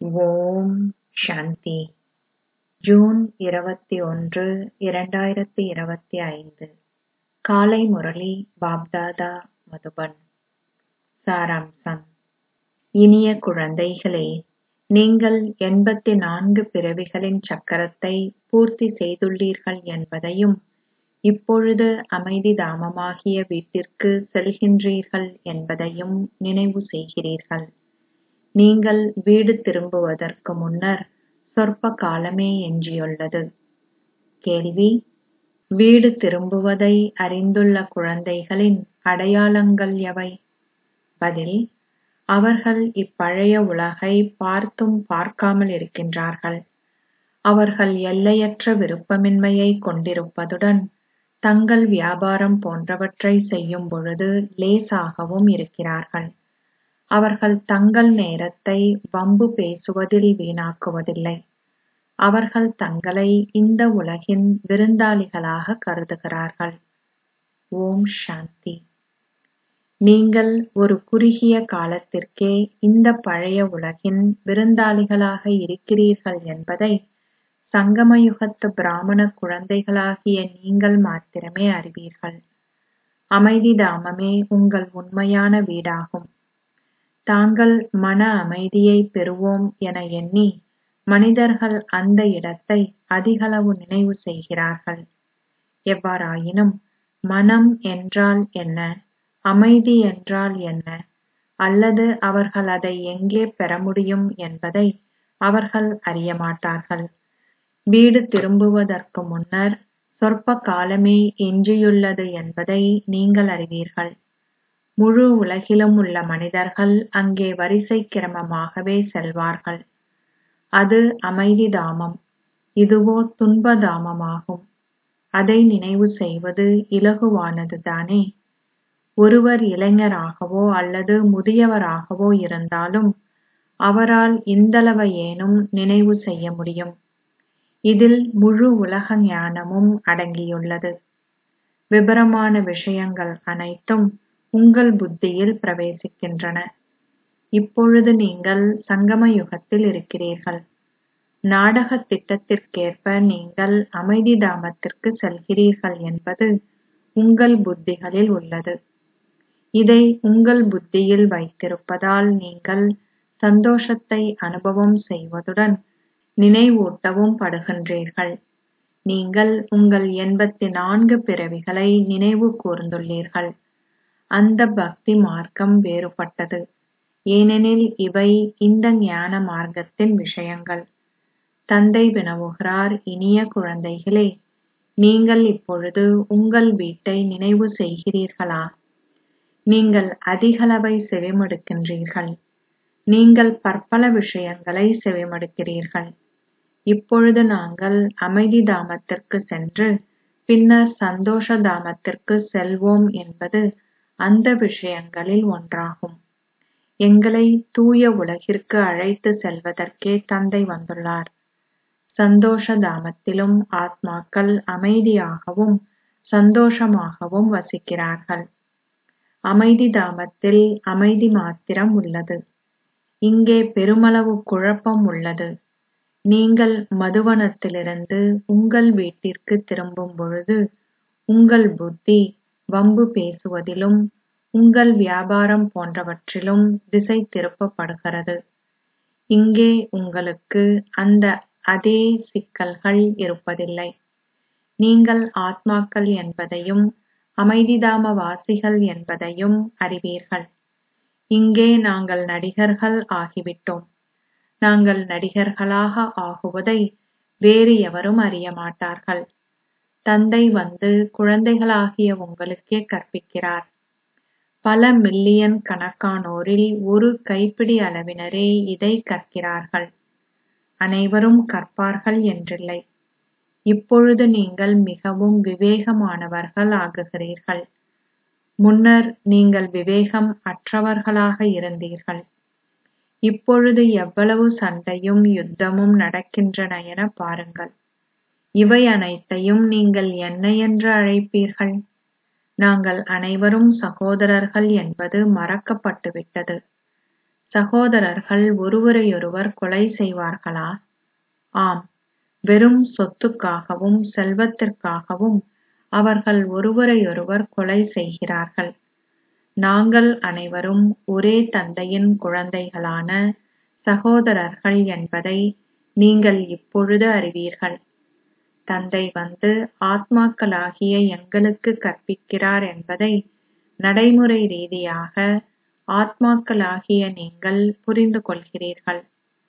ஓம் சாந்தி June இருபத்தி ஒன்று இரண்டாயிரத்தி இருபத்தி ஐந்து காலை முரளி பாப்தாதா மதுபன் சாராம்சம் இனிய குழந்தைகளே நீங்கள் எண்பத்தி நான்கு பிறவிகளின் சக்கரத்தை பூர்த்தி செய்துள்ளீர்கள் என்பதையும் இப்பொழுது அமைதி தாமமாகிய வீட்டிற்கு செல்கின்றீர்கள் என்பதையும் நினைவு செய்கிறீர்கள் நீங்கள் வீடு திரும்புவதற்கு முன்னர் சொற்ப காலமே எஞ்சியுள்ளது கேள்வி வீடு திரும்புவதை அறிந்துள்ள குழந்தைகளின் அடையாளங்கள் எவை பதில் அவர்கள் இப்பழைய உலகை பார்த்தும் பார்க்காமல் இருக்கின்றார்கள் அவர்கள் எல்லையற்ற விருப்பமின்மையை கொண்டிருப்பதுடன் தங்கள் வியாபாரம் போன்றவற்றை செய்யும் பொழுது லேசாகவும் இருக்கிறார்கள் அவர்கள் தங்கள் நேரத்தை வம்பு பேசுவதில் வீணாக்குவதில்லை அவர்கள் தங்களை இந்த உலகின் விருந்தாளிகளாக கருதுகிறார்கள் ஓம் சாந்தி நீங்கள் ஒரு குறுகிய காலத்திற்கே இந்த பழைய உலகின் விருந்தாளிகளாக இருக்கிறீர்கள் என்பதை சங்கமயுகத்து பிராமண குழந்தைகளாகிய நீங்கள் மாத்திரமே அறிவீர்கள் அமைதி தாமமே உங்கள் உண்மையான வீடாகும் தாங்கள் மன அமைதியை பெறுவோம் என எண்ணி மனிதர்கள் அந்த இடத்தை அதிகளவு நினைவு செய்கிறார்கள் எவ்வாறாயினும் மனம் என்றால் என்ன அமைதி என்றால் என்ன அல்லது அவர்கள் அதை எங்கே பெற முடியும் என்பதை அவர்கள் அறியமாட்டார்கள் வீடு திரும்புவதற்கு முன்னர் சொற்ப காலமே எஞ்சியுள்ளது என்பதை நீங்கள் அறிவீர்கள் முழு உலகிலும் உள்ள மனிதர்கள் அங்கே வரிசை கிரமமாகவே செல்வார்கள் அது அமைதி தாமம் இதுவோ துன்ப தாமமாகும் அதை நினைவு செய்வது இலகுவானது தானே ஒருவர் இளைஞராகவோ அல்லது முதியவராகவோ இருந்தாலும் அவரால் இந்தளவையேனும் நினைவு செய்ய முடியும் இதில் முழு உலக ஞானமும் அடங்கியுள்ளது விபரமான விஷயங்கள் அனைத்தும் உங்கள் புத்தியில் பிரவேசிக்கின்றன இப்பொழுது நீங்கள் சங்கம யுகத்தில் இருக்கிறீர்கள் நாடக திட்டத்திற்கேற்ப நீங்கள் அமைதி தாமத்திற்கு செல்கிறீர்கள் என்பது உங்கள் புத்திகளில் உள்ளது இதை உங்கள் புத்தியில் வைத்திருப்பதால் நீங்கள் சந்தோஷத்தை அனுபவம் செய்வதுடன் நினைவூட்டவும் படுகின்றீர்கள் நீங்கள் உங்கள் எண்பத்தி நான்கு பிறவிகளை நினைவு கூர்ந்துள்ளீர்கள் அந்த பக்தி மார்க்கம் வேறுபட்டது ஏனெனில் இவை இந்த ஞான மார்க்கத்தின் விஷயங்கள் தந்தை வினவுகிறார் இனிய குழந்தைகளே நீங்கள் இப்பொழுது உங்கள் வீட்டை நினைவு செய்கிறீர்களா நீங்கள் அதிகளவை செவிமடுக்கின்றீர்கள் நீங்கள் பற்பல விஷயங்களை செவிமடுக்கிறீர்கள் இப்பொழுது நாங்கள் அமைதி தாமத்திற்கு சென்று பின்னர் சந்தோஷ தாமத்திற்கு செல்வோம் என்பது அந்த விஷயங்களில் ஒன்றாகும் எங்களை தூய உலகிற்கு அழைத்து செல்வதற்கே தந்தை வந்துள்ளார் சந்தோஷ தாமத்திலும் ஆத்மாக்கள் அமைதியாகவும் சந்தோஷமாகவும் வசிக்கிறார்கள் அமைதி தாமத்தில் அமைதி மாத்திரம் உள்ளது இங்கே பெருமளவு குழப்பம் உள்ளது நீங்கள் மதுவனத்திலிருந்து உங்கள் வீட்டிற்கு திரும்பும் பொழுது உங்கள் புத்தி வம்பு பேசுவதிலும் உங்கள் வியாபாரம் போன்றவற்றிலும் திசை திருப்பப்படுகிறது இங்கே உங்களுக்கு அந்த அதே சிக்கல்கள் இருப்பதில்லை நீங்கள் ஆத்மாக்கள் என்பதையும் அமைதிதாம வாசிகள் என்பதையும் அறிவீர்கள் இங்கே நாங்கள் நடிகர்கள் ஆகிவிட்டோம் நாங்கள் நடிகர்களாக ஆகுவதை வேறு எவரும் அறிய மாட்டார்கள் தந்தை வந்து குழந்தைகளாகிய உங்களுக்கே கற்பிக்கிறார் பல மில்லியன் கணக்கானோரில் ஒரு கைப்பிடி அளவினரே இதை கற்கிறார்கள் அனைவரும் கற்பார்கள் என்றில்லை இப்பொழுது நீங்கள் மிகவும் விவேகமானவர்கள் ஆகுகிறீர்கள் முன்னர் நீங்கள் விவேகம் அற்றவர்களாக இருந்தீர்கள் இப்பொழுது எவ்வளவு சண்டையும் யுத்தமும் நடக்கின்றன என பாருங்கள் இவை அனைத்தையும் நீங்கள் என்ன என்று அழைப்பீர்கள் நாங்கள் அனைவரும் சகோதரர்கள் என்பது மறக்கப்பட்டுவிட்டது சகோதரர்கள் ஒருவரையொருவர் கொலை செய்வார்களா ஆம் வெறும் சொத்துக்காகவும் செல்வத்திற்காகவும் அவர்கள் ஒருவரையொருவர் கொலை செய்கிறார்கள் நாங்கள் அனைவரும் ஒரே தந்தையின் குழந்தைகளான சகோதரர்கள் என்பதை நீங்கள் இப்பொழுது அறிவீர்கள் தந்தை வந்து ஆத்மாக்களாகிய எங்களுக்கு கற்பிக்கிறார் என்பதை நடைமுறை ரீதியாக ஆத்மாக்களாகிய நீங்கள் புரிந்து கொள்கிறீர்கள்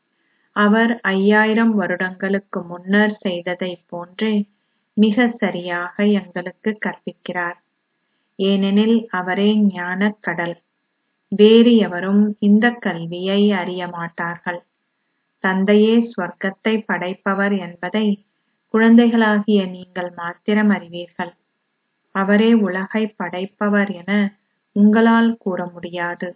அவர் ஐயாயிரம் வருடங்களுக்கு முன்னர் செய்ததைப் போன்றே மிக சரியாக எங்களுக்கு கற்பிக்கிறார் ஏனெனில் அவரே ஞானக் கடல் வேறு எவரும் இந்த கல்வியை அறிய மாட்டார்கள் தந்தையே ஸ்வர்க்கத்தை படைப்பவர் என்பதை குழந்தைகளாகிய நீங்கள் மாத்திரம் அறிவீர்கள் அவரே உலகை படைப்பவர் என உங்களால் கூற முடியாது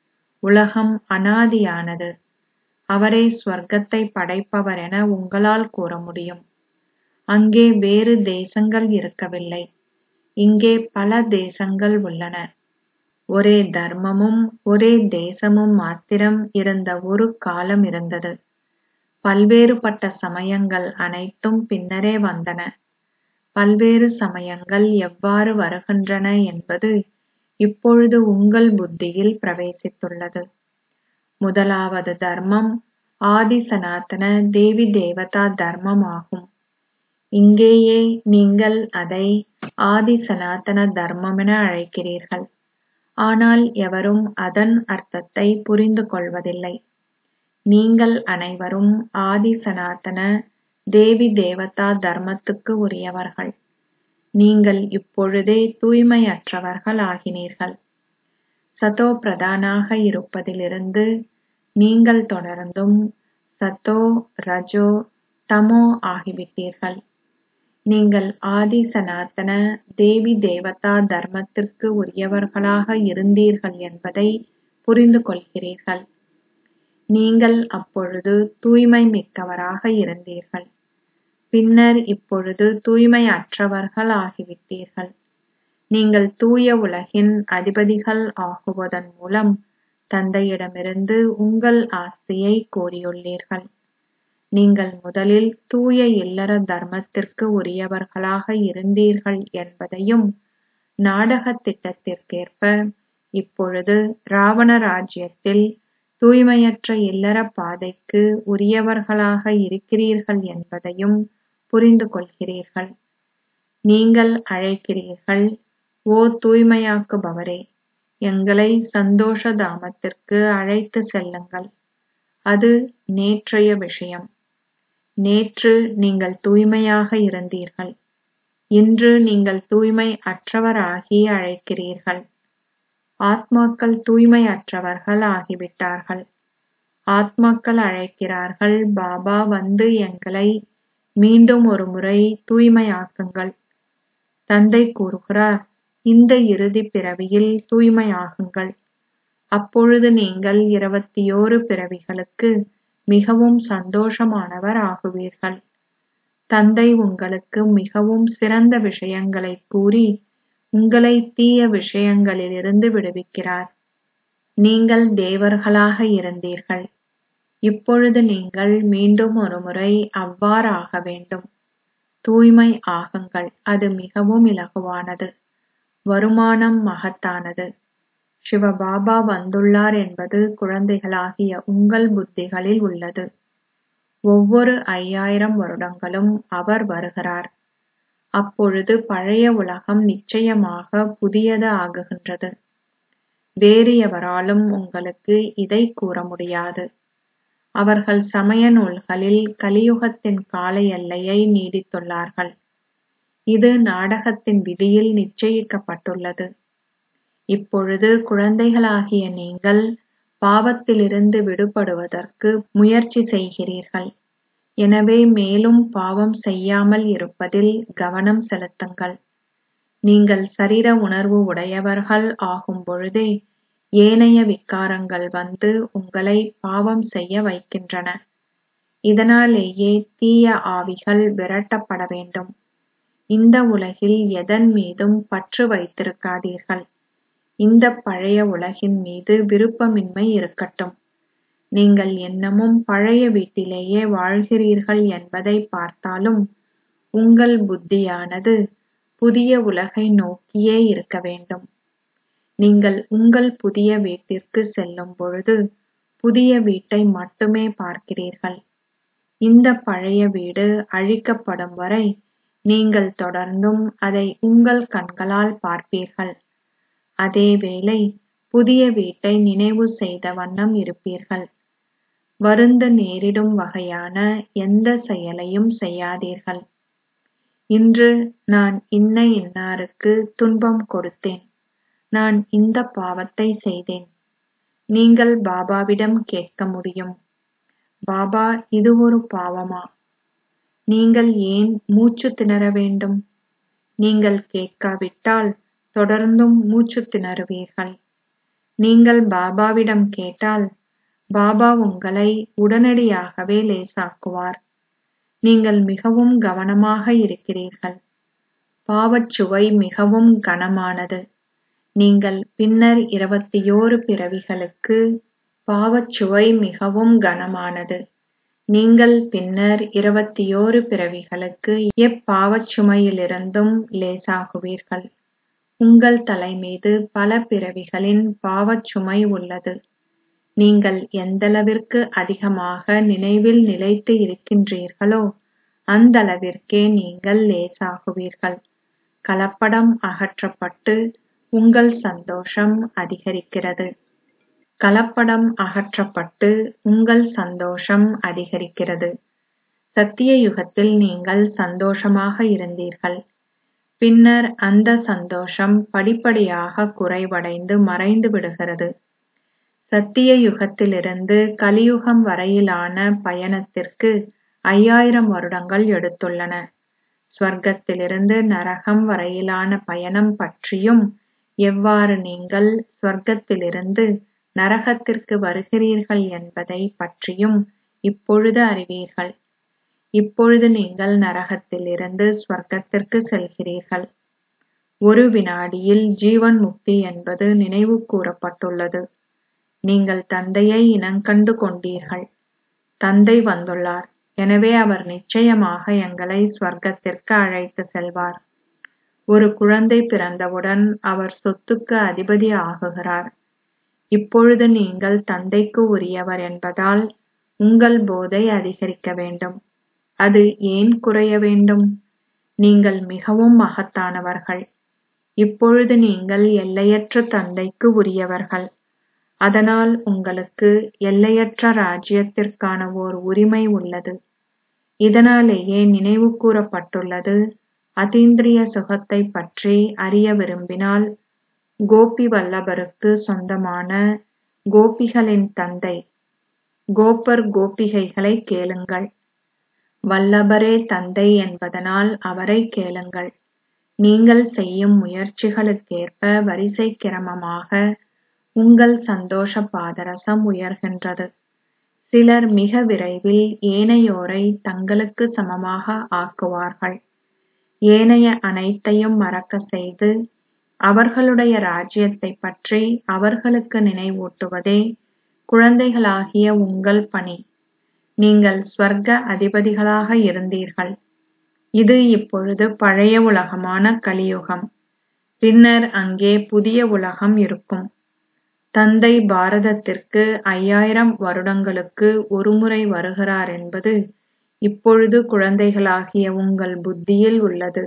உலகம் அனாதியானது அவரே ஸ்வர்க்கத்தை படைப்பவர் என உங்களால் கூற முடியும் அங்கே வேறு தேசங்கள் இருக்கவில்லை இங்கே பல தேசங்கள் உள்ளன ஒரே தர்மமும் ஒரே தேசமும் மாத்திரம் இருந்த ஒரு காலம் இருந்தது பல்வேறுபட்ட சமயங்கள் அனைத்தும் பின்னரே வந்தன பல்வேறு சமயங்கள் எவ்வாறு வருகின்றன என்பது இப்பொழுது உங்கள் புத்தியில் பிரவேசித்துள்ளது முதலாவது தர்மம் ஆதி சனாதன தேவி தேவதா தர்மம் ஆகும் இங்கேயே நீங்கள் அதை ஆதி சனாதன தர்மமென அழைக்கிறீர்கள் ஆனால் எவரும் அதன் அர்த்தத்தை புரிந்து கொள்வதில்லை நீங்கள் அனைவரும் ஆதி சனாதன தேவி தேவதா தர்மத்துக்கு உரியவர்கள் நீங்கள் இப்பொழுதே தூய்மையற்றவர்கள் ஆகினீர்கள் சதோ பிரதானாக இருப்பதிலிருந்து நீங்கள் தொடர்ந்தும் சத்தோ ரஜோ தமோ ஆகிவிட்டீர்கள் நீங்கள் ஆதி சனாதன தேவி தேவதா தர்மத்திற்கு உரியவர்களாக இருந்தீர்கள் என்பதை புரிந்து கொள்கிறீர்கள் நீங்கள் அப்பொழுது தூய்மை மிக்கவராக இருந்தீர்கள் பின்னர் இப்பொழுது தூய்மையற்றவர்கள் ஆகிவிட்டீர்கள் நீங்கள் தூய உலகின் அதிபதிகள் ஆகுவதன் மூலம் தந்தையிடமிருந்து உங்கள் ஆஸ்தியை கோரியுள்ளீர்கள் நீங்கள் முதலில் தூய இல்லற தர்மத்திற்கு உரியவர்களாக இருந்தீர்கள் என்பதையும் நாடகத் திட்டத்திற்கேற்ப இப்பொழுது ராவண ராஜ்யத்தில் தூய்மையற்ற இல்லற பாதைக்கு உரியவர்களாக இருக்கிறீர்கள் என்பதையும் புரிந்து கொள்கிறீர்கள் நீங்கள் அழைக்கிறீர்கள் ஓ தூய்மையாக்குபவரே எங்களை சந்தோஷ தாமத்திற்கு அழைத்து செல்லுங்கள் அது நேற்றைய விஷயம் நேற்று நீங்கள் தூய்மையாக இருந்தீர்கள் இன்று நீங்கள் தூய்மை அற்றவராகி அழைக்கிறீர்கள் ஆத்மாக்கள் தூய்மை அற்றவர்கள் ஆகிவிட்டார்கள் ஆத்மாக்கள் அழைக்கிறார்கள் பாபா வந்து எங்களை மீண்டும் ஒரு முறை தூய்மையாக்குங்கள் தந்தை கூறுகிறார் இந்த இறுதி பிறவியில் தூய்மையாகுங்கள் அப்பொழுது நீங்கள் இருபத்தியோரு பிறவிகளுக்கு மிகவும் சந்தோஷமானவர் ஆகுவீர்கள் தந்தை உங்களுக்கு மிகவும் சிறந்த விஷயங்களை கூறி உங்களை தீய விஷயங்களிலிருந்து விடுவிக்கிறார் நீங்கள் தேவர்களாக இருந்தீர்கள் இப்பொழுது நீங்கள் மீண்டும் ஒருமுறை அவ்வாறாக வேண்டும் தூய்மை ஆகுங்கள் அது மிகவும் இலகுவானது வருமானம் மகத்தானது சிவபாபா வந்துள்ளார் என்பது குழந்தைகளாகிய உங்கள் புத்திகளில் உள்ளது ஒவ்வொரு ஐயாயிரம் வருடங்களும் அவர் வருகிறார் அப்பொழுது பழைய உலகம் நிச்சயமாக புதியது ஆகுகின்றது வேறு எவராலும் உங்களுக்கு இதை கூற முடியாது அவர்கள் சமய நூல்களில் கலியுகத்தின் கால எல்லையை நீடித்துள்ளார்கள் இது நாடகத்தின் விதியில் நிச்சயிக்கப்பட்டுள்ளது இப்பொழுது குழந்தைகளாகிய நீங்கள் பாவத்திலிருந்து விடுபடுவதற்கு முயற்சி செய்கிறீர்கள் எனவே மேலும் பாவம் செய்யாமல் இருப்பதில் கவனம் செலுத்துங்கள் நீங்கள் சரீர உணர்வு உடையவர்கள் ஆகும் பொழுதே ஏனைய விக்காரங்கள் வந்து உங்களை பாவம் செய்ய வைக்கின்றன இதனாலேயே தீய ஆவிகள் விரட்டப்பட வேண்டும் இந்த உலகில் எதன் மீதும் பற்று வைத்திருக்காதீர்கள் இந்த பழைய உலகின் மீது விருப்பமின்மை இருக்கட்டும் நீங்கள் இன்னமும் பழைய வீட்டிலேயே வாழ்கிறீர்கள் என்பதை பார்த்தாலும் உங்கள் புத்தியானது புதிய உலகை நோக்கியே இருக்க வேண்டும் நீங்கள் உங்கள் புதிய வீட்டிற்கு செல்லும் பொழுது புதிய வீட்டை மட்டுமே பார்க்கிறீர்கள் இந்த பழைய வீடு அழிக்கப்படும் வரை நீங்கள் தொடர்ந்தும் அதை உங்கள் கண்களால் பார்ப்பீர்கள் அதேவேளை புதிய வீட்டை நினைவு செய்த வண்ணம் இருப்பீர்கள் வருந்த நேரிடும் வகையான எந்த செயலையும் செய்யாதீர்கள் இன்று நான் இன்ன இன்னாருக்கு துன்பம் கொடுத்தேன் நான் இந்த பாவத்தை செய்தேன் நீங்கள் பாபாவிடம் கேட்க முடியும் பாபா இது ஒரு பாவமா நீங்கள் ஏன் மூச்சு திணற வேண்டும் நீங்கள் கேட்காவிட்டால் தொடர்ந்தும் மூச்சு திணறுவீர்கள் நீங்கள் பாபாவிடம் கேட்டால் பாபா உங்களை உடனடியாகவே லேசாக்குவார் நீங்கள் மிகவும் கவனமாக இருக்கிறீர்கள் பாவச்சுவை மிகவும் கனமானது நீங்கள் பின்னர் இருபத்தியோரு பிறவிகளுக்கு பாவச்சுவை மிகவும் கனமானது நீங்கள் பின்னர் இருபத்தியோரு பிறவிகளுக்கு எப்பாவச் சுமையிலிருந்தும் லேசாகுவீர்கள் உங்கள் தலைமீது பல பிறவிகளின் பாவச் சுமை உள்ளது நீங்கள் எந்தளவிற்கு அதிகமாக நினைவில் நிலைத்து இருக்கின்றீர்களோ அந்தளவிற்கே நீங்கள் லேசாகுவீர்கள் கலப்படம் அகற்றப்பட்டு உங்கள் சந்தோஷம் அதிகரிக்கிறது கலப்படம் அகற்றப்பட்டு உங்கள் சந்தோஷம் அதிகரிக்கிறது சத்திய யுகத்தில் நீங்கள் சந்தோஷமாக இருந்தீர்கள் பின்னர் அந்த சந்தோஷம் படிப்படியாக குறைவடைந்து மறைந்து விடுகிறது சத்திய யுகத்திலிருந்து கலியுகம் வரையிலான பயணத்திற்கு ஐயாயிரம் வருடங்கள் எடுத்துள்ளன ஸ்வர்க்கத்திலிருந்து நரகம் வரையிலான பயணம் பற்றியும் எவ்வாறு நீங்கள் ஸ்வர்க்கத்திலிருந்து நரகத்திற்கு வருகிறீர்கள் என்பதை பற்றியும் இப்பொழுது அறிவீர்கள் இப்பொழுது நீங்கள் நரகத்திலிருந்து ஸ்வர்க்கத்திற்கு செல்கிறீர்கள் ஒரு வினாடியில் ஜீவன் முக்தி என்பது நினைவு கூறப்பட்டுள்ளது நீங்கள் தந்தையை இனங்கண்டு கொண்டீர்கள் தந்தை வந்துள்ளார் எனவே அவர் நிச்சயமாக எங்களை ஸ்வர்க்கத்திற்கு அழைத்து செல்வார் ஒரு குழந்தை பிறந்தவுடன் அவர் சொத்துக்கு அதிபதி ஆகுகிறார் இப்பொழுது நீங்கள் தந்தைக்கு உரியவர் என்பதால் உங்கள் போதை அதிகரிக்க வேண்டும் அது ஏன் குறைய வேண்டும் நீங்கள் மிகவும் மகத்தானவர்கள் இப்பொழுது நீங்கள் எல்லையற்ற தந்தைக்கு உரியவர்கள் அதனால் உங்களுக்கு எல்லையற்ற ராஜ்யத்திற்கான ஓர் உரிமை உள்ளது இதனாலேயே நினைவு கூறப்பட்டுள்ளது அதீந்திரிய சுகத்தை பற்றி அறிய விரும்பினால் கோபி வல்லபருக்கு சொந்தமான கோபிகளின் தந்தை கோபர் கோபிகைகளை கேளுங்கள் வல்லபரே தந்தை என்பதனால் அவரை கேளுங்கள் நீங்கள் செய்யும் முயற்சிகளுக்கேற்ப வரிசை கிரமமாக உங்கள் சந்தோஷ பாதரசம் உயர்கின்றது சிலர் மிக விரைவில் ஏனையோரை தங்களுக்கு சமமாக ஆக்குவார்கள் ஏனைய அனைத்தையும் மறக்க செய்து அவர்களுடைய ராஜ்யத்தை பற்றி அவர்களுக்கு நினைவூட்டுவதே குழந்தைகளாகிய உங்கள் பணி நீங்கள் ஸ்வர்க்க அதிபதிகளாக இருந்தீர்கள் இது இப்பொழுது பழைய உலகமான கலியுகம் பின்னர் அங்கே புதிய உலகம் இருக்கும் தந்தை பாரதத்திற்கு ஐயாயிரம் வருடங்களுக்கு ஒருமுறை வருகிறார் என்பது இப்பொழுது குழந்தைகளாகிய உங்கள் புத்தியில் உள்ளது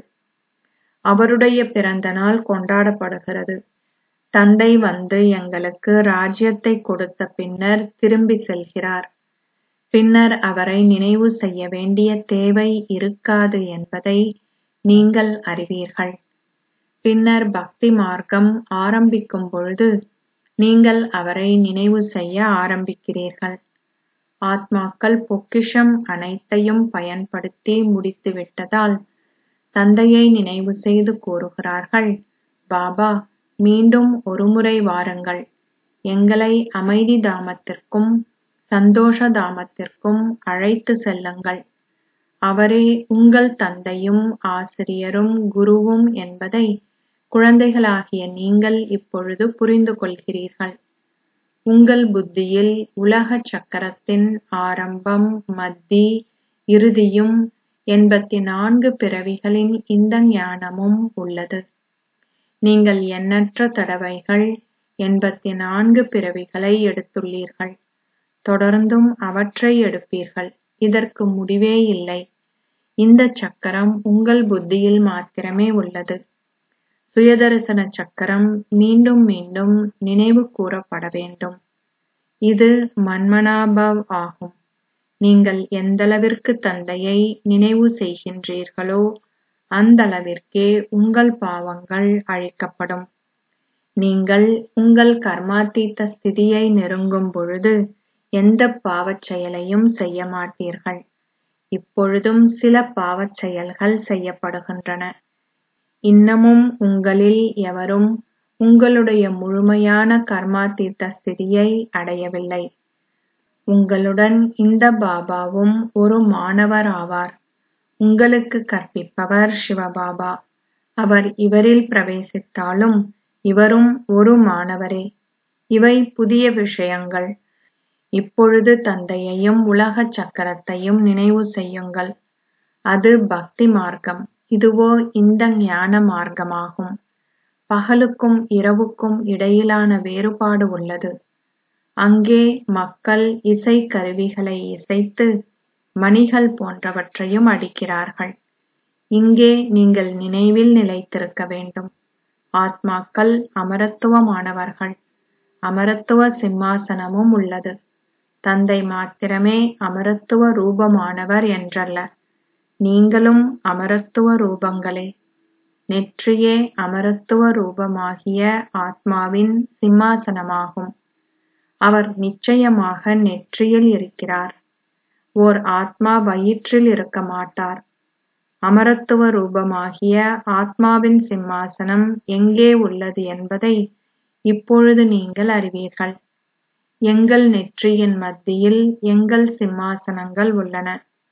அவருடைய பிறந்த நாள் கொண்டாடப்படுகிறது தந்தை வந்து எங்களுக்கு ராஜ்யத்தை கொடுத்த பின்னர் திரும்பி செல்கிறார் பின்னர் அவரை நினைவு செய்ய வேண்டிய தேவை இருக்காது என்பதை நீங்கள் அறிவீர்கள் பின்னர் பக்தி மார்க்கம் ஆரம்பிக்கும் பொழுது நீங்கள் அவரை நினைவு செய்ய ஆரம்பிக்கிறீர்கள் ஆத்மாக்கள் பொக்கிஷம் அனைத்தையும் பயன்படுத்தி முடித்துவிட்டதால் தந்தையை நினைவு செய்து கூறுகிறார்கள் பாபா மீண்டும் ஒருமுறை வாருங்கள் எங்களை அமைதி தாமத்திற்கும் சந்தோஷ தாமத்திற்கும் அழைத்து செல்லுங்கள் அவரே உங்கள் தந்தையும் ஆசிரியரும் குருவும் என்பதை குழந்தைகளாகிய நீங்கள் இப்பொழுது புரிந்து கொள்கிறீர்கள் உங்கள் புத்தியில் உலக சக்கரத்தின் ஆரம்பம் மத்தி இறுதியும் எண்பத்தி நான்கு பிறவிகளின் இந்த ஞானமும் உள்ளது நீங்கள் எண்ணற்ற தடவைகள் எண்பத்தி நான்கு பிறவிகளை எடுத்துள்ளீர்கள் தொடர்ந்தும் அவற்றை எடுப்பீர்கள் இதற்கு முடிவே இல்லை இந்த சக்கரம் உங்கள் புத்தியில் மாத்திரமே உள்ளது சுயதரிசன சக்கரம் மீண்டும் மீண்டும் நினைவு கூறப்பட வேண்டும் இது மன்மனாபவ் ஆகும் நீங்கள் எந்தளவிற்கு தந்தையை நினைவு செய்கின்றீர்களோ அந்தளவிற்கே உங்கள் பாவங்கள் அழிக்கப்படும் நீங்கள் உங்கள் கர்மாத்தீத்த ஸ்திதியை நெருங்கும் பொழுது எந்த பாவச் செயலையும் செய்ய மாட்டீர்கள் இப்பொழுதும் சில பாவச் செயல்கள் செய்யப்படுகின்றன இன்னமும் உங்களில் எவரும் உங்களுடைய முழுமையான கர்மாத்தீத்த ஸ்திதியை அடையவில்லை உங்களுடன் இந்த பாபாவும் ஒரு மாணவர் ஆவார் உங்களுக்கு கற்பிப்பவர் சிவபாபா அவர் இவரில் பிரவேசித்தாலும் இவரும் ஒரு மாணவரே இவை புதிய விஷயங்கள் இப்பொழுது தந்தையையும் உலக சக்கரத்தையும் நினைவு செய்யுங்கள் அது பக்தி மார்க்கம் இதுவோ இந்த ஞான மார்க்கமாகும் பகலுக்கும் இரவுக்கும் இடையிலான வேறுபாடு உள்ளது அங்கே மக்கள் இசை கருவிகளை இசைத்து மணிகள் போன்றவற்றையும் அடிக்கிறார்கள் இங்கே நீங்கள் நினைவில் நிலைத்திருக்க வேண்டும் ஆத்மாக்கள் அமரத்துவமானவர்கள் அமரத்துவ சிம்மாசனமும் உள்ளது தந்தை மாத்திரமே அமரத்துவ ரூபமானவர் என்றல்ல நீங்களும் அமரத்துவ ரூபங்களே நெற்றியே அமரத்துவ ரூபமாகிய ஆத்மாவின் சிம்மாசனமாகும் அவர் நிச்சயமாக நெற்றியில் இருக்கிறார் ஓர் ஆத்மா வயிற்றில் இருக்க மாட்டார் அமரத்துவ ரூபமாகிய ஆத்மாவின் சிம்மாசனம் எங்கே உள்ளது என்பதை இப்பொழுது நீங்கள் அறிவீர்கள் எங்கள் நெற்றியின் மத்தியில் எங்கள் சிம்மாசனங்கள் உள்ளன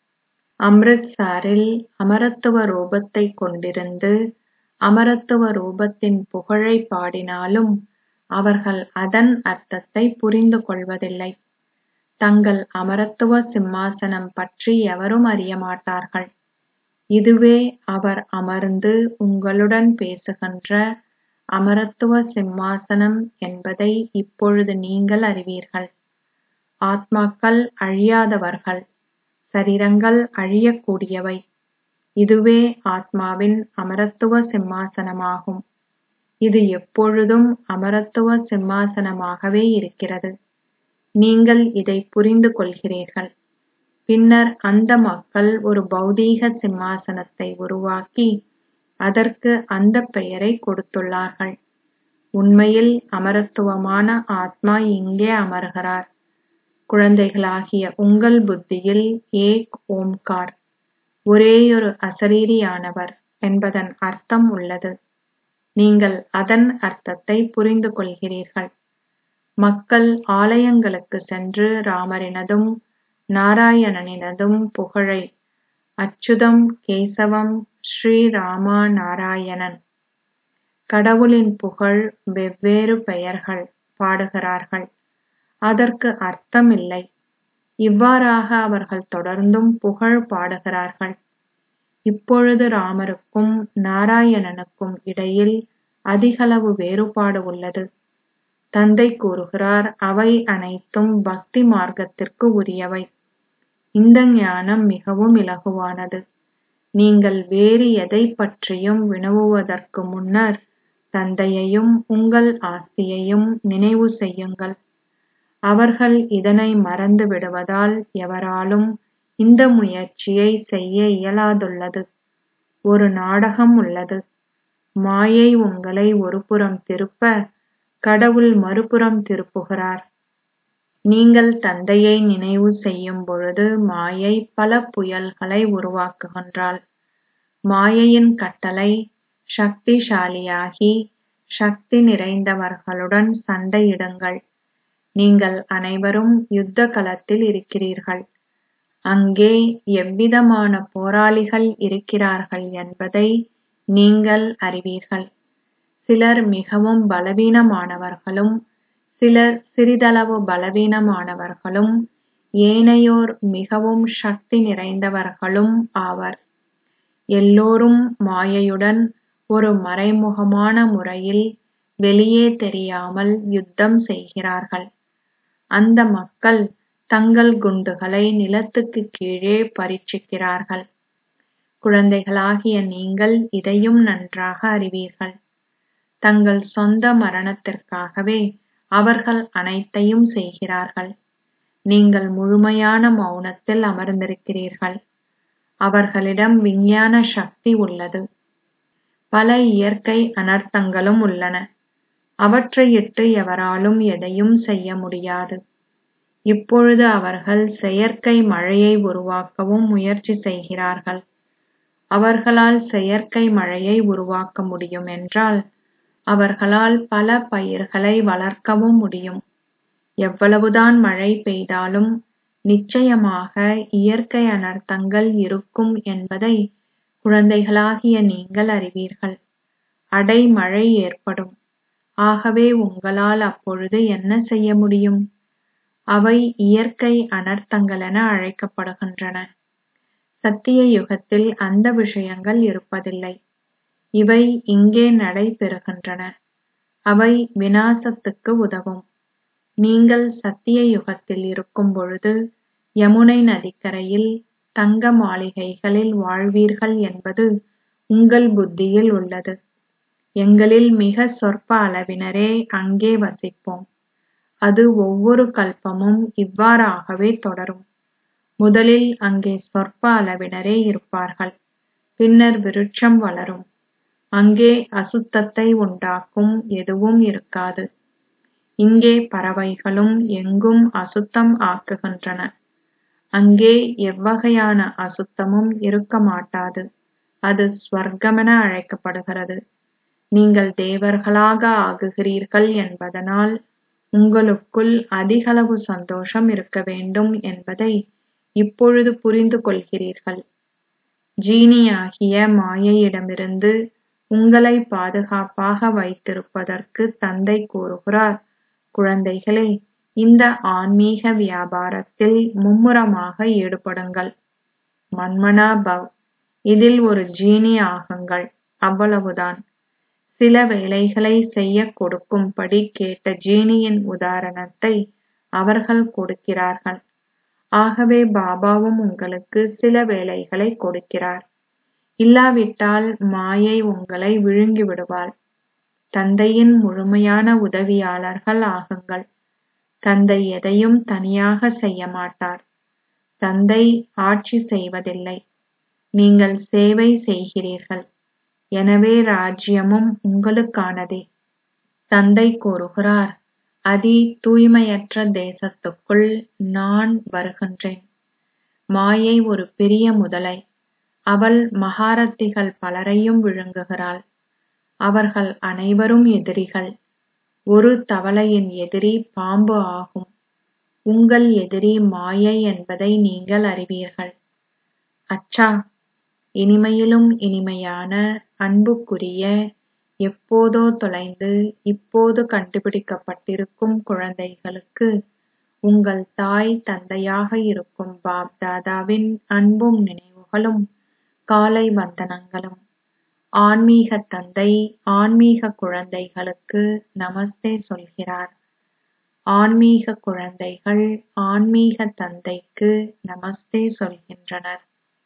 அம்ரித்சரில் அமரத்துவ ரூபத்தை கொண்டிருந்து அமரத்துவ ரூபத்தின் புகழை பாடினாலும் அவர்கள் அதன் அர்த்தத்தை புரிந்து கொள்வதில்லை தங்கள் அமரத்துவ சிம்மாசனம் பற்றி எவரும் அறிய மாட்டார்கள் இதுவே அவர் அமர்ந்து உங்களுடன் பேசுகின்ற அமரத்துவ சிம்மாசனம் என்பதை இப்பொழுது நீங்கள் அறிவீர்கள் ஆத்மாக்கள் அழியாதவர்கள் சரீரங்கள் அழியக்கூடியவை இதுவே ஆத்மாவின் அமரத்துவ சிம்மாசனமாகும் இது எப்பொழுதும் அமரத்துவ சிம்மாசனமாகவே இருக்கிறது நீங்கள் இதை புரிந்து கொள்கிறீர்கள் பின்னர் அந்த மக்கள் ஒரு பௌதீக சிம்மாசனத்தை உருவாக்கி அதற்கு அந்த பெயரை கொடுத்துள்ளார்கள் உண்மையில் அமரத்துவமான ஆத்மா இங்கே அமர்கிறார் குழந்தைகளாகிய உங்கள் புத்தியில் ஏக் ஓம்கார் ஒரேயொரு அசரீரியானவர் என்பதன் அர்த்தம் உள்ளது நீங்கள் அதன் அர்த்தத்தை புரிந்து கொள்கிறீர்கள் மக்கள் ஆலயங்களுக்கு சென்று ராமரினதும் நாராயணனினதும் புகழை அச்சுதம் கேசவம் ஸ்ரீ ராமா நாராயணன் கடவுளின் புகழ் வெவ்வேறு பெயர்கள் பாடுகிறார்கள் அதற்கு அர்த்தமில்லை இவ்வாறாக அவர்கள் தொடர்ந்தும் புகழ் பாடுகிறார்கள் இப்பொழுது ராமருக்கும் நாராயணனுக்கும் இடையில் அதிகளவு வேறுபாடு உள்ளது தந்தை கூறுகிறார் அவை அனைத்தும் பக்தி மார்க்கத்திற்கு உரியவை இந்த ஞானம் மிகவும் இலகுவானது நீங்கள் வேறு எதை பற்றியும் வினவுவதற்கு முன்னர் தந்தையையும் உங்கள் ஆஸ்தியையும் நினைவு செய்யுங்கள் அவர்கள் இதனை மறந்து விடுவதால் எவராலும் இந்த முயற்சியை செய்ய இயலாதுள்ளது ஒரு நாடகம் உள்ளது மாயை உங்களை ஒருபுறம் திருப்ப கடவுள் மறுபுறம் திருப்புகிறார் நீங்கள் தந்தையை நினைவு செய்யும் பொழுது மாயை பல புயல்களை உருவாக்குகின்றாள் மாயையின் கட்டளை சக்திசாலியாகி சக்தி நிறைந்தவர்களுடன் சண்டையிடுங்கள் நீங்கள் அனைவரும் யுத்த களத்தில் இருக்கிறீர்கள் அங்கே எவ்விதமான போராளிகள் இருக்கிறார்கள் என்பதை நீங்கள் அறிவீர்கள் சிலர் மிகவும் பலவீனமானவர்களும் சிலர் சிறிதளவு பலவீனமானவர்களும் ஏனையோர் மிகவும் சக்தி நிறைந்தவர்களும் ஆவர் எல்லோரும் மாயையுடன் ஒரு மறைமுகமான முறையில் வெளியே தெரியாமல் யுத்தம் செய்கிறார்கள் அந்த மக்கள் தங்கள் குண்டுகளை நிலத்துக்கு கீழே பரீட்சிக்கிறார்கள் குழந்தைகளாகிய நீங்கள் இதையும் நன்றாக அறிவீர்கள் தங்கள் சொந்த மரணத்திற்காகவே அவர்கள் அனைத்தையும் செய்கிறார்கள் நீங்கள் முழுமையான மௌனத்தில் அமர்ந்திருக்கிறீர்கள் அவர்களிடம் விஞ்ஞான சக்தி உள்ளது பல இயற்கை அனர்த்தங்களும் உள்ளன அவற்றையிட்டு எவராலும் எதையும் செய்ய முடியாது இப்பொழுது அவர்கள் செயற்கை மழையை உருவாக்கவும் முயற்சி செய்கிறார்கள் அவர்களால் செயற்கை மழையை உருவாக்க முடியும் என்றால் அவர்களால் பல பயிர்களை வளர்க்கவும் முடியும் எவ்வளவுதான் மழை பெய்தாலும் நிச்சயமாக இயற்கை அனர்த்தங்கள் இருக்கும் என்பதை குழந்தைகளாகிய நீங்கள் அறிவீர்கள் அடைமழை ஏற்படும் ஆகவே உங்களால் அப்பொழுது என்ன செய்ய முடியும் அவை இயற்கை அனர்த்தங்களென அழைக்கப்படுகின்றன சத்திய யுகத்தில் அந்த விஷயங்கள் இருப்பதில்லை இவை இங்கே நடைபெறுகின்றன அவை விநாசத்துக்கு உதவும் நீங்கள் சத்திய யுகத்தில் இருக்கும் பொழுது யமுனை நதிக்கரையில் தங்க மாளிகைகளில் வாழ்வீர்கள் என்பது உங்கள் புத்தியில் உள்ளது எங்களில் மிக சொற்ப அளவினரே அங்கே வசிப்போம் அது ஒவ்வொரு கல்பமும் இவ்வாறாகவே தொடரும் முதலில் அங்கே சொற்ப அளவினரே இருப்பார்கள் பின்னர் விருட்சம் வளரும் அங்கே அசுத்தத்தை உண்டாக்கும் எதுவும் இருக்காது இங்கே பறவைகளும் எங்கும் அசுத்தம் ஆக்குகின்றன அங்கே எவ்வகையான அசுத்தமும் இருக்க மாட்டாது அது ஸ்வர்க்கமென அழைக்கப்படுகிறது நீங்கள் தேவர்களாக ஆகுகிறீர்கள் என்பதனால் உங்களுக்குள் அதிகளவு சந்தோஷம் இருக்க வேண்டும் என்பதை இப்பொழுது புரிந்து கொள்கிறீர்கள் ஜீனியாகிய மாயையிடமிருந்து உங்களை பாதுகாப்பாக வைத்திருப்பதற்கு தந்தை கூறுகிறார் குழந்தைகளே இந்த ஆன்மீக வியாபாரத்தில் மும்முரமாக ஈடுபடுங்கள் மன்மனா பவ் இதில் ஒரு ஜீனி ஆகுங்கள் அவ்வளவுதான் சில வேலைகளை செய்ய கொடுக்கும்படி கேட்ட ஜீனியின் உதாரணத்தை அவர்கள் கொடுக்கிறார்கள் ஆகவே பாபாவும் உங்களுக்கு சில வேலைகளை கொடுக்கிறார் இல்லாவிட்டால் மாயை உங்களை விழுங்கி விடுவாள் தந்தையின் முழுமையான உதவியாளர்கள் ஆகுங்கள் தந்தை எதையும் தனியாக செய்ய மாட்டார் தந்தை ஆட்சி செய்வதில்லை நீங்கள் சேவை செய்கிறீர்கள் எனவே ராஜ்யமும் உங்களுக்கானதே தந்தை கூறுகிறார் அதி தூய்மையற்ற தேசத்துக்குள் நான் வருகின்றேன் மாயை ஒரு பெரிய முதலை அவள் மகாரத்திகள் பலரையும் விழுங்குகிறாள் அவர்கள் அனைவரும் எதிரிகள் ஒரு தவளையின் எதிரி பாம்பு ஆகும் உங்கள் எதிரி மாயை என்பதை நீங்கள் அறிவீர்கள் அச்சா இனிமையிலும் இனிமையான அன்புக்குரிய எப்போதோ தொலைந்து இப்போது கண்டுபிடிக்கப்பட்டிருக்கும் குழந்தைகளுக்கு உங்கள் தாய் தந்தையாக இருக்கும் பாப் தாதாவின் அன்பும் நினைவுகளும் காலை வந்தனங்களும் ஆன்மீக தந்தை ஆன்மீக குழந்தைகளுக்கு நமஸ்தே சொல்கிறார் ஆன்மீக குழந்தைகள் ஆன்மீக தந்தைக்கு நமஸ்தே சொல்கின்றனர்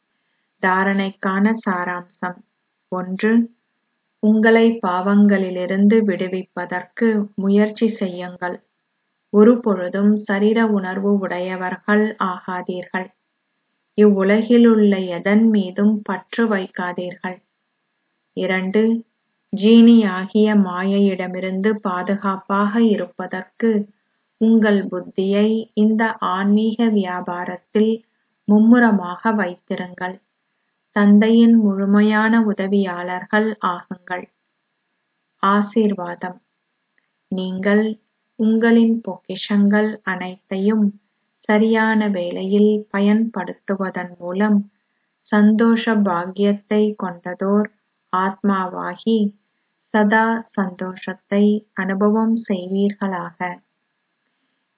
தாரணைக்கான சாராம்சம் ஒன்று உங்களை பாவங்களிலிருந்து விடுவிப்பதற்கு முயற்சி செய்யுங்கள் ஒருபொழுதும் சரீர உணர்வு உடையவர்கள் ஆகாதீர்கள் இவ்வுலகிலுள்ள எதன் மீதும் பற்று வைக்காதீர்கள் இரண்டு ஜீனியாகிய மாயையிடமிருந்து பாதுகாப்பாக இருப்பதற்கு உங்கள் புத்தியை இந்த ஆன்மீக வியாபாரத்தில் மும்முரமாக வைத்திருங்கள் தந்தையின் முழுமையான உதவியாளர்கள் ஆகுங்கள் ஆசீர்வாதம் நீங்கள் உங்களின் பொக்கிஷங்கள் அனைத்தையும் சரியான வேளையில் பயன்படுத்துவதன் மூலம் சந்தோஷ பாக்கியத்தை கொண்டதோர் ஆத்மாவாகி சதா சந்தோஷத்தை அனுபவம் செய்வீர்களாக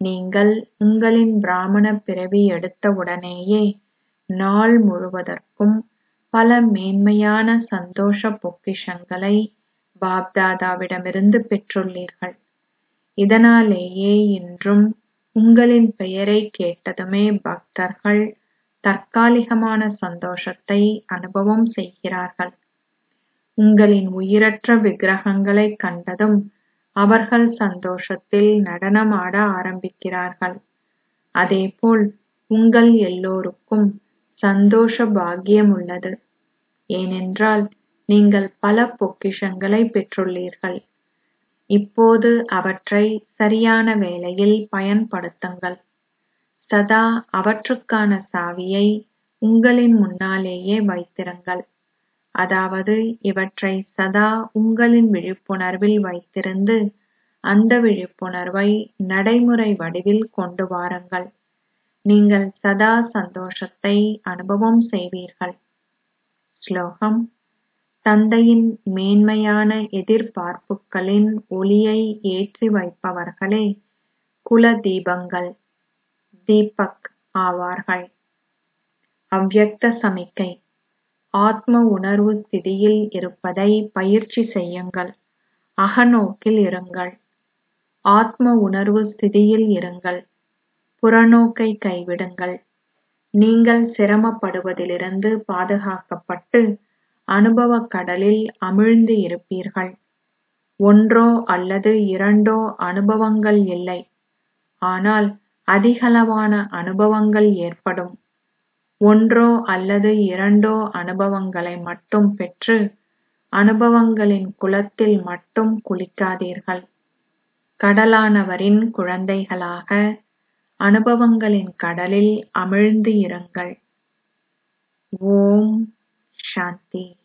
நீங்கள் உங்களின் பிராமண பிறவி எடுத்தவுடனேயே நாள் முழுவதற்கும் பல மேன்மையான சந்தோஷ பொக்கிஷங்களை பாப்தாதாவிடமிருந்து பெற்றுள்ளீர்கள் இதனாலேயே இன்றும் உங்களின் பெயரைக் கேட்டதுமே பக்தர்கள் தற்காலிகமான சந்தோஷத்தை அனுபவம் செய்கிறார்கள் உங்களின் உயிரற்ற விக்கிரகங்களைக் கண்டதும் அவர்கள் சந்தோஷத்தில் நடனமாட ஆரம்பிக்கிறார்கள் அதேபோல் உங்கள் எல்லோருக்கும் சந்தோஷ பாக்கியம் உள்ளது ஏனென்றால் நீங்கள் பல பொக்கிஷங்களை பெற்றுள்ளீர்கள் இப்போது அவற்றை சரியான வேளையில் பயன்படுத்துங்கள் சதா அவற்றுக்கான சாவியை உங்களின் முன்னாலேயே வைத்திருங்கள் அதாவது இவற்றை சதா உங்களின் விழிப்புணர்வில் வைத்திருந்து அந்த விழிப்புணர்வை நடைமுறை வடிவில் கொண்டு வாருங்கள் நீங்கள் சதா சந்தோஷத்தை அனுபவம் செய்வீர்கள் ஸ்லோகம் தந்தையின் மேன்மையான எதிர்பார்ப்புகளின் ஒளியை ஏற்றி வைப்பவர்களே குல தீபங்கள் தீபக் ஆவார்கள் அவ்யக்த சமிக்கை ஆத்ம உணர்வு ஸ்திதியில் இருப்பதை பயிற்சி செய்யுங்கள் அகநோக்கில் இருங்கள் ஆத்ம உணர்வு ஸ்திதியில் இருங்கள் புறநோக்கை கைவிடுங்கள் நீங்கள் சிரமப்படுவதிலிருந்து பாதுகாக்கப்பட்டு அனுபவக் கடலில் அமிழ்ந்து இருப்பீர்கள் ஒன்றோ அல்லது இரண்டோ அனுபவங்கள் இல்லை ஆனால் அதிகளவான அனுபவங்கள் ஏற்படும் ஒன்றோ அல்லது இரண்டோ அனுபவங்களை மட்டும் பெற்று அனுபவங்களின் குளத்தில் மட்டும் குளிக்காதீர்கள் கடலானவரின் குழந்தைகளாக அனுபவங்களின் கடலில் அமிழ்ந்து இருங்கள் ஓம் சாந்தி